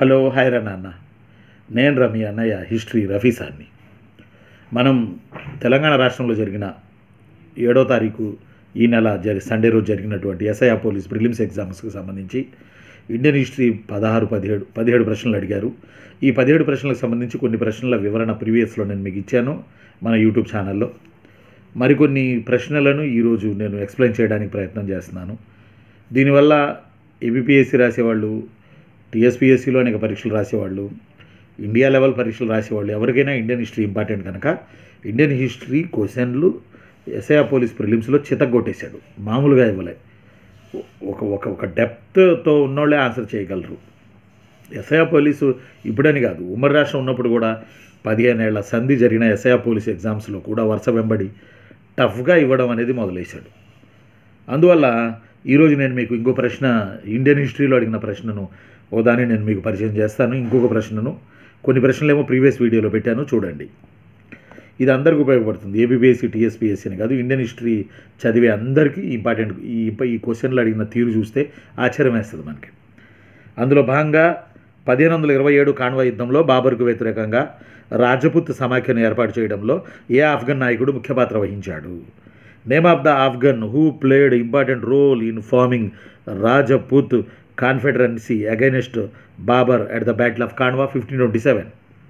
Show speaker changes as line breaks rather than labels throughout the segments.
hello hi రా నాన్న నేను రమి అన్నయ్య హిస్టరీ రఫీ సార్ని మనం తెలంగాణ రాష్ట్రంలో జరిగిన ఏడో తారీఖు ఈ నెల జరి సండే రోజు జరిగినటువంటి ఎస్ఐఆర్ పోలీస్ ప్రిలిమ్స్ ఎగ్జామ్స్కి సంబంధించి ఇండియన్ హిస్టరీ పదహారు పదిహేడు పదిహేడు ప్రశ్నలు అడిగారు ఈ పదిహేడు ప్రశ్నలకు సంబంధించి కొన్ని ప్రశ్నల వివరణ ప్రీవియస్లో నేను మీకు ఇచ్చాను మన యూట్యూబ్ ఛానల్లో మరికొన్ని ప్రశ్నలను ఈరోజు నేను ఎక్స్ప్లెయిన్ చేయడానికి ప్రయత్నం చేస్తున్నాను దీనివల్ల ఏబిపిఎస్సి రాసేవాళ్ళు టీఎస్పిఎస్సిలో అనేక పరీక్షలు రాసేవాళ్ళు ఇండియా లెవెల్ పరీక్షలు రాసేవాళ్ళు ఎవరికైనా ఇండియన్ హిస్టరీ ఇంపార్టెంట్ కనుక ఇండియన్ హిస్టరీ క్వశ్చన్లు ఎస్ఐఆర్ పోలీస్ ప్రిలిమ్స్లో చితగొట్టేశాడు మామూలుగా ఇవ్వలే ఒక ఒక ఒక డెప్త్తో ఉన్నోళ్ళే ఆన్సర్ చేయగలరు ఎస్ఐఆర్ పోలీసు ఇప్పుడని కాదు ఉమ్మడి రాష్ట్రం ఉన్నప్పుడు కూడా పదిహేను ఏళ్ల సంధి జరిగిన ఎస్ఐఆర్ పోలీస్ ఎగ్జామ్స్లో కూడా వరుస వెంబడి టఫ్గా ఇవ్వడం అనేది మొదలేశాడు అందువల్ల ఈరోజు నేను మీకు ఇంకో ప్రశ్న ఇండియన్ హిస్టరీలో అడిగిన ప్రశ్నను ఓ దాన్ని నేను మీకు పరిచయం చేస్తాను ఇంకొక ప్రశ్నను కొన్ని ప్రశ్నలు ఏమో ప్రీవియస్ వీడియోలో పెట్టాను చూడండి ఇది అందరికీ ఉపయోగపడుతుంది ఏబిబిఎస్సి టీఎస్పిఎస్సి అని కాదు ఇండియన్ హిస్టరీ చదివే అందరికీ ఇంపార్టెంట్ ఈ ఈ క్వశ్చన్లు అడిగిన తీరు చూస్తే ఆశ్చర్యం వేస్తుంది మనకి అందులో భాగంగా పదిహేను వందల ఇరవై ఏడు కాన్వా యుద్ధంలో బాబర్కు వ్యతిరేకంగా రాజపుత్ సమాఖ్యను ఏర్పాటు చేయడంలో ఏ ఆఫ్ఘన్ నాయకుడు ముఖ్య పాత్ర వహించాడు name of the Afghan who played important role in forming Rajput confederacy against Babur at the battle of Khanwa fifteen twenty seven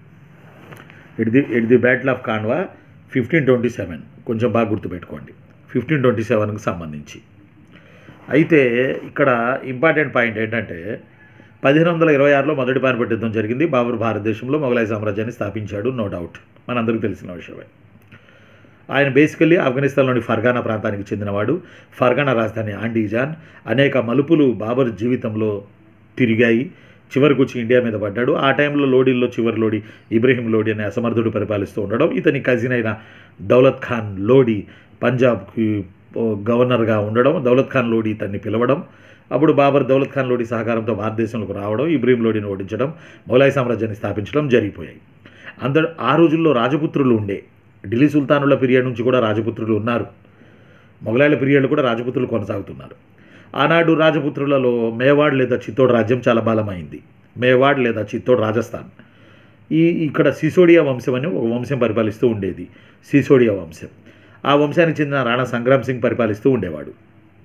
at the at the battle of Khanwa fifteen twenty seven కొంచెం బాగా గుర్తుపెట్టుకోండి ఫిఫ్టీన్ ట్వంటీ సెవెన్కి సంబంధించి అయితే ఇక్కడ ఇంపార్టెంట్ పాయింట్ ఏంటంటే పదిహేను వందల ఇరవై ఆరులో మొదటి పానిపట్ యుద్ధం జరిగింది బాబర్ భారతదేశంలో మొఘలాయి సామ్రాజ్యాన్ని స్థాపించాడు నో డౌట్ మనందరికీ తెలిసిన విషయమే ఆయన బేసికల్లీ ఆఫ్ఘనిస్తాన్లోని ఫర్గానా ప్రాంతానికి చెందినవాడు ఫర్గానా రాజధాని ఆండీజాన్ అనేక మలుపులు బాబర్ జీవితంలో తిరిగాయి చివరికి వచ్చి ఇండియా మీద పడ్డాడు ఆ టైంలో లోడీల్లో చివరి లోడి ఇబ్రహీం లోడి అనే అసమర్థుడు పరిపాలిస్తూ ఉండడం ఇతని కజిన్ అయిన దౌలత్ ఖాన్ లోడి పంజాబ్కి గవర్నర్గా ఉండడం దౌలత్ ఖాన్ లోడి ఇతన్ని పిలవడం అప్పుడు బాబర్ దౌలత్ ఖాన్ లోడి సహకారంతో భారతదేశంలోకి రావడం ఇబ్రహీం లోడిని ఓడించడం మొఘలాయి సామ్రాజ్యాన్ని స్థాపించడం జరిగిపోయాయి అందరు ఆ రోజుల్లో రాజపుత్రులు ఉండే ఢిల్లీ సుల్తానుల పీరియడ్ నుంచి కూడా రాజపుత్రులు ఉన్నారు మొఘలాయుల పీరియడ్లో కూడా రాజపుత్రులు కొనసాగుతున్నారు ఆనాడు రాజపుత్రులలో మేవాడ్ లేదా చిత్తోడ్ రాజ్యం చాలా బలమైంది మేవాడ్ లేదా చిత్తోడ్ రాజస్థాన్ ఈ ఇక్కడ సిసోడియా వంశం అని ఒక వంశం పరిపాలిస్తూ ఉండేది సిసోడియా వంశం ఆ వంశానికి చెందిన రాణా సంగ్రామ్ సింగ్ పరిపాలిస్తూ ఉండేవాడు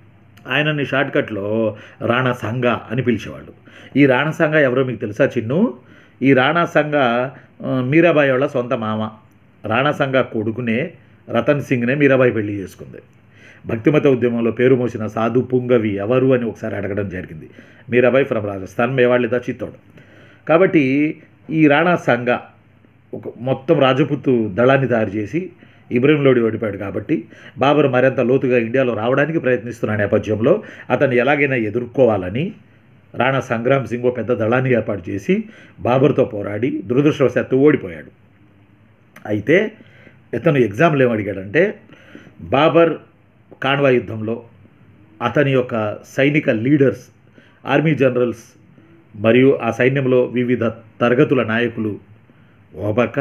ఆయనని షార్ట్కట్లో రాణా సంఘ అని పిలిచేవాళ్ళు ఈ రాణా సంఘ ఎవరో మీకు తెలుసా చిన్ను ఈ రాణా సంఘ మీరాబాయి వాళ్ళ సొంత మామ రాణా సంఘ కొడుకునే రతన్ సింగ్నే మీరాబాయి పెళ్లి చేసుకుంది భక్తిమత ఉద్యమంలో పేరు మోసిన సాధు పుంగవి ఎవరు అని ఒకసారి అడగడం జరిగింది మీరాబాయి ఫ్రమ్ రాజస్థాన్ మేవాళ్ళిదా చిత్తోడు కాబట్టి ఈ రాణా సంఘ ఒక మొత్తం రాజపుత్తు దళాన్ని తయారు చేసి ఇబ్రహీం లోడి ఓడిపోయాడు కాబట్టి బాబర్ మరింత లోతుగా ఇండియాలో రావడానికి ప్రయత్నిస్తున్న నేపథ్యంలో అతన్ని ఎలాగైనా ఎదుర్కోవాలని రాణా సంగ్రామ్ సింగ్ ఓ పెద్ద దళాన్ని ఏర్పాటు చేసి బాబర్తో పోరాడి దురదృష్టవశాత్తు ఓడిపోయాడు అయితే ఇతను ఎగ్జామ్లు ఏమడిగాడంటే బాబర్ కాన్వా యుద్ధంలో అతని యొక్క సైనిక లీడర్స్ ఆర్మీ జనరల్స్ మరియు ఆ సైన్యంలో వివిధ తరగతుల నాయకులు ఓ పక్క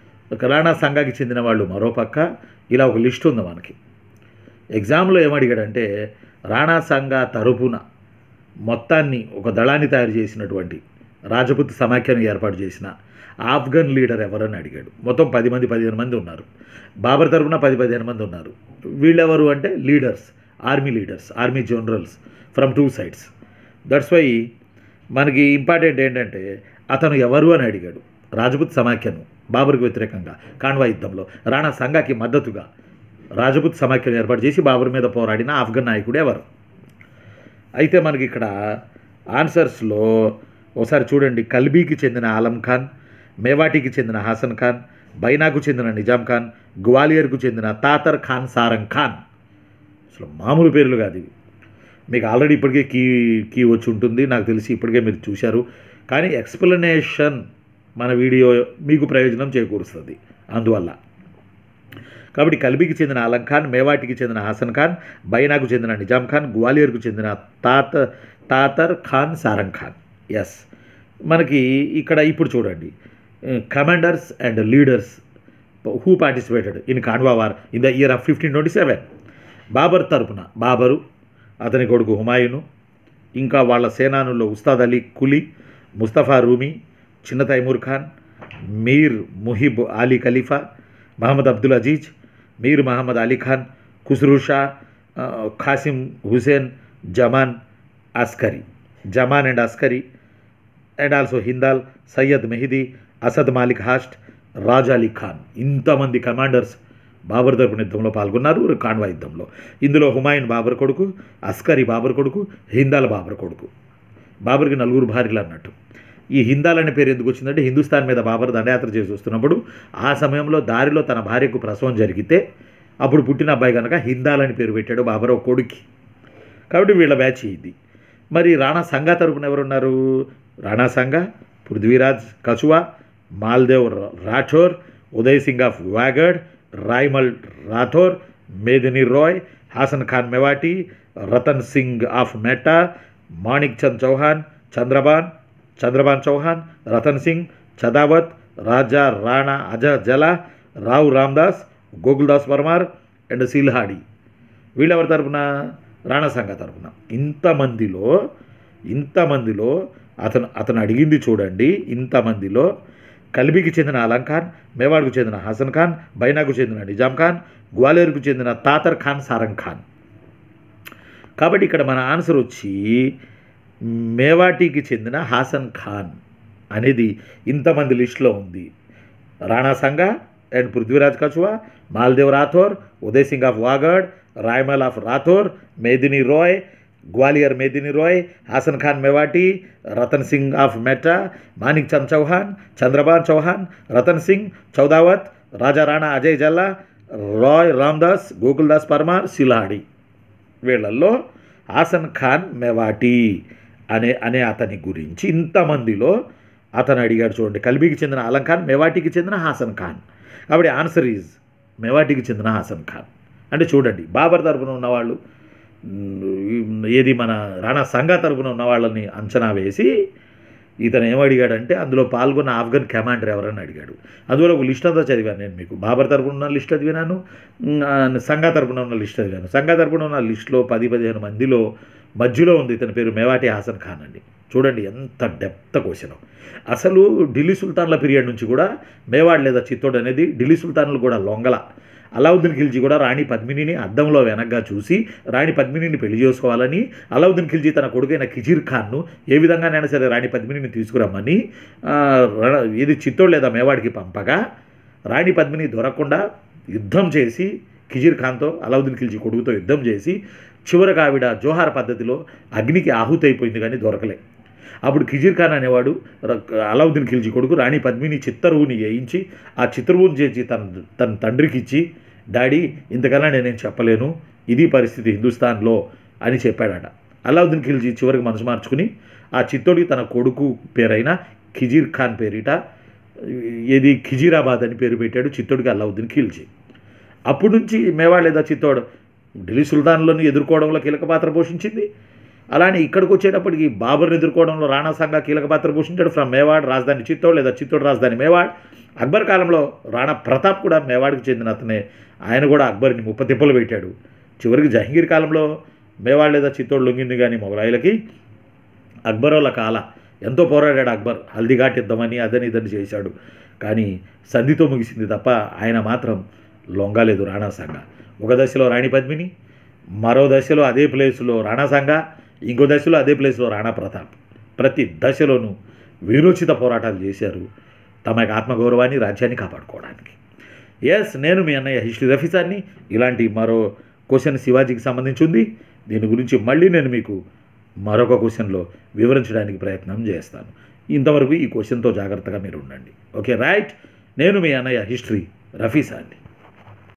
రాణా సంఘానికి చెందిన వాళ్ళు మరో పక్క ఇలా ఒక లిస్ట్ ఉంది మనకి ఎగ్జామ్లో ఏమడిగాడంటే రాణా సంఘ తరపున మొత్తాన్ని ఒక దళాన్ని తయారు చేసినటువంటి రాజపుత్ సమాఖ్యను ఏర్పాటు చేసిన ఆఫ్ఘన్ లీడర్ ఎవరని అడిగాడు మొత్తం పది మంది పదిహేను మంది ఉన్నారు బాబర్ తరపున పది పదిహేను మంది ఉన్నారు వీళ్ళెవరు అంటే leaders army leaders army generals from two sides that's why మనకి ఇంపార్టెంట్ ఏంటంటే అతను ఎవరు అని అడిగాడు రాజపుత్ సమాఖ్యను బాబర్కు వ్యతిరేకంగా కాన్వా యుద్ధంలో రాణా సంఘాకి మద్దతుగా రాజపుత్ సమాఖ్యను ఏర్పాటు చేసి బాబర్ మీద పోరాడిన ఆఫ్ఘన్ నాయకుడు ఎవరు అయితే మనకి ఇక్కడ ఆన్సర్స్లో ఒకసారి చూడండి కల్బీకి చెందిన ఆలం ఖాన్ మేవాటికి చెందిన హాసన్ ఖాన్ బైనాకు చెందిన నిజాం ఖాన్ గ్వాలియర్కు చెందిన తాతర్ ఖాన్ సారంగ్ ఖాన్ అసలు మామూలు పేర్లు కాదు ఇవి మీకు ఆల్రెడీ ఇప్పటికే కీ కీ వచ్చి ఉంటుంది నాకు తెలిసి ఇప్పటికే మీరు చూశారు కానీ ఎక్స్ప్లెనేషన్ మన వీడియో మీకు ప్రయోజనం చేకూరుస్తుంది అందువల్ల కాబట్టి కల్బీకి చెందిన ఆలం ఖాన్ మేవాటికి చెందిన హాసన్ ఖాన్ బైనాకు చెందిన నిజాం ఖాన్ గ్వాలియర్కు చెందిన తాత తాతర్ ఖాన్ సారంగ్ ఖాన్ ఎస్ మనకి ఇక్కడ ఇప్పుడు చూడండి commanders and leaders who participated in Khanwa war in the year of fifteen twenty seven Babur తరపున బాబరు అతని కొడుకు హుమాయూను ఇంకా వాళ్ళ సేనానుల్లో ఉస్తాద్ అలీ కులీ ముస్తఫా రూమీ చిన్న తైమూర్ ఖాన్ మీర్ ముహిబ్ అలీ ఖలీఫా మహమ్మద్ అబ్దుల్ అజీజ్ మీర్ మహమ్మద్ అలీ ఖాన్ ఖుస్రూ షా ఆ, Qasim Hussain Zaman Askari Zaman and Askari and also Hindal Syed Mehdi Asad Malik Hast Raj Ali Khan ఇంతమంది కమాండర్స్ బాబర్ తరపున యుద్ధంలో పాల్గొన్నారు కాన్వా యుద్ధంలో ఇందులో హుమాయూన్ బాబర్ కొడుకు అస్కరీ బాబర్ కొడుకు హిందాల్ బాబర్ కొడుకు బాబర్కి నలుగురు భార్యలు అన్నట్టు ఈ హిందాల్ అనే పేరు ఎందుకు వచ్చిందంటే హిందుస్థాన్ మీద బాబర్ దండయాత్ర చేసి వస్తున్నప్పుడు ఆ సమయంలో దారిలో తన భార్యకు ప్రసవం జరిగితే అప్పుడు పుట్టిన అబ్బాయి కనుక హిందాల్ అని పేరు పెట్టాడు బాబర్ ఒక కొడుక్కి కాబట్టి వీళ్ళ బ్యాచ్ ఇది మరి రాణా సంఘ తరపున ఎవరున్నారు రాణా సంఘ పృథ్వీరాజ్ కచువా మాల్దేవ్ రా- Rathore Uday Singh of Vagad Raimal Rathore Medini Rai Hasan Khan Mewati Ratan Singh of Meta Manik Chand Chauhan Chandrabhan Chandrabhan Chauhan Ratan Singh Chundawat Raja Rana Ajja Jhala Rao Ramdas Gokuldas Parmar and Silhadi వీళ్ళెవరి తరపున రాణా సంఘ తరపున ఇంతమందిలో ఇంతమందిలో అతను అతను అడిగింది చూడండి ఇంతమందిలో కల్బీకి చెందిన అలం ఖాన్ మేవాడ్కు చెందిన హసన్ ఖాన్ బైనాకు చెందిన నిజాం ఖాన్ గ్వాలేరుకు చెందిన తాతర్ ఖాన్ సారంగ్ ఖాన్ కాబట్టి ఇక్కడ మన ఆన్సర్ వచ్చి మేవాటికి చెందిన హాసన్ ఖాన్ అనేది ఇంతమంది లిస్టులో ఉంది Rana Sanga and Prithviraj Kachwaha Maldev Rathore Uday Singh of Vagad Raimal of Rathore Medini Rai Gwalior Medini Rai Hasan Khan Mewati Ratan Singh of Meta Manik Chand Chauhan Chandrabhan Chauhan Ratan Singh Chundawat Raja Rana Ajay Jhala Rai Ramdas Gokuldas Parmar Silhadi వీళ్ళల్లో హాసన్ ఖాన్ మెవాటి అనే అనే అతని గురించి ఇంతమందిలో అతను అడిగాడు చూడండి కల్బీకి చెందిన అలం ఖాన్ మెవాటికి చెందిన హాసన్ ఖాన్ కాబట్టి ఆన్సర్ ఈజ్ మెవాటికి చెందిన హాసన్ ఖాన్ అంటే చూడండి బాబర్ తరపున ఉన్నవాళ్ళు మ్, ఏది మన రాణా సంఘ తరపున ఉన్న వాళ్ళని అంచనా వేసి ఇతను ఏమడిగాడంటే అందులో పాల్గొన్న ఆఫ్ఘన్ కమాండర్ ఎవరని అడిగాడు అందువల్ల ఒక లిస్ట్ అంతా చదివాను నేను మీకు బాబర్ తరపున ఉన్న లిస్ట్ చదివినాను మ్, ఆ, సంఘ తరపున ఉన్న లిస్ట్ చదివాను సంఘ తరపున ఉన్న లిస్టులో పది పదిహేను మందిలో మధ్యలో ఉంది ఇతని పేరు మేవాటి హాసన్ ఖాన్ అండి చూడండి ఎంత డెప్త్ క్వశ్చన్ అసలు ఢిల్లీ సుల్తాన్ల పీరియడ్ నుంచి కూడా మేవాడ్ లేదా చిత్తోడ్ అనేది ఢిల్లీ సుల్తాన్లు కూడా లొంగల అలావుద్దీన్ ఖిల్జీ కూడా రాణి పద్మినిని అద్దంలో వెనక్గా చూసి రాణి పద్మినిని పెళ్లి చేసుకోవాలని అలావుద్దీన్ ఖిల్జీ తన కొడుకైన కిజీర్ ఖాన్ను ఏ విధంగానైనా సరే రాణి పద్మినిని తీసుకురమ్మని ఆ, ర- ఇది చిత్తోడ్ లేదా మేవాడికి పంపగా రాణి పద్మిని దొరకకుండా యుద్ధం చేసి కిజీర్ ఖాన్తో అలావుద్దీన్ ఖిల్జీ కొడుకుతో యుద్ధం చేసి చివరికి ఆవిడ జోహార్ పద్ధతిలో అగ్నికి ఆహుతి అయిపోయింది కానీ దొరకలే అప్పుడు కిజీర్ ఖాన్ అనేవాడు ర- అలావుద్దీన్ ఖిల్జీ కొడుకు రాణి పద్మిని చిత్తరువుని వేయించి ఆ చిత్తరువుని చేసి తన తన తండ్రికి ఇచ్చి డాడీ ఇంతకన్నా నేనేం చెప్పలేను ఇది పరిస్థితి హిందుస్థాన్లో అని చెప్పాడట అలావుద్దీన్ ఖిల్జీ చివరికి మనసు మార్చుకుని ఆ చిత్తోడికి తన కొడుకు పేరైన ఖిజీర్ ఖాన్ పేరిట ఏది ఖిజీరాబాద్ అని పేరు పెట్టాడు చిత్తోడికి అలావుద్దీన్ ఖిల్జీ అప్పటి నుంచి మేవాడ్ లేదా చిత్తోడ్ ఢిల్లీ సుల్తాన్లను ఎదుర్కోవడంలో కీలక పాత్ర పోషించింది అలానే ఇక్కడికి వచ్చేటప్పటికి బాబర్ని ఎదుర్కోవడంలో రాణా సంఘ కీలక పాత్ర పోషించాడు ఫ్రమ్ మేవాడ్ రాజధాని చిత్తోడ్ లేదా చిత్తోడ్ రాజధాని మేవాడ్ అక్బర్ కాలంలో రాణా ప్రతాప్ కూడా మేవాడ్కి చెందిన అతనే ఆయన కూడా అక్బర్ని ముప్పతిప్పలు పెట్టాడు చివరికి జహంగీర్ కాలంలో మేవాడ్ లేదా చిత్తోడ్ లొంగింది కానీ మొగలాయిలకి అక్బర్ వాళ్ళ కాల ఎంతో పోరాడాడు అక్బర్ హల్దీఘాట్ ఇద్దామని అదని ఇదని చేశాడు కానీ సంధితో ముగిసింది తప్ప ఆయన మాత్రం లొంగలేదు రాణా సంఘ ఒక దశలో రాణి పద్మిని మరో దశలో అదే ప్లేస్లో రాణా సంఘ ఇంకో దశలో అదే ప్లేస్లో రాణా ప్రతాప్ ప్రతి దశలోనూ వీరోచిత పోరాటాలు చేశారు తమ యొక్క ఆత్మగౌరవాన్ని రాజ్యాన్ని కాపాడుకోవడానికి ఎస్ నేను మీ అన్నయ్య హిస్టరీ రఫీసాన్ని ఇలాంటి మరో క్వశ్చన్ శివాజీకి సంబంధించి ఉంది దీని గురించి మళ్ళీ నేను మీకు మరొక క్వశ్చన్లో వివరించడానికి ప్రయత్నం చేస్తాను ఇంతవరకు ఈ క్వశ్చన్తో జాగ్రత్తగా మీరు ఉండండి ఓకే రైట్ నేను మీ అన్నయ్య హిస్టరీ రఫీసాన్ని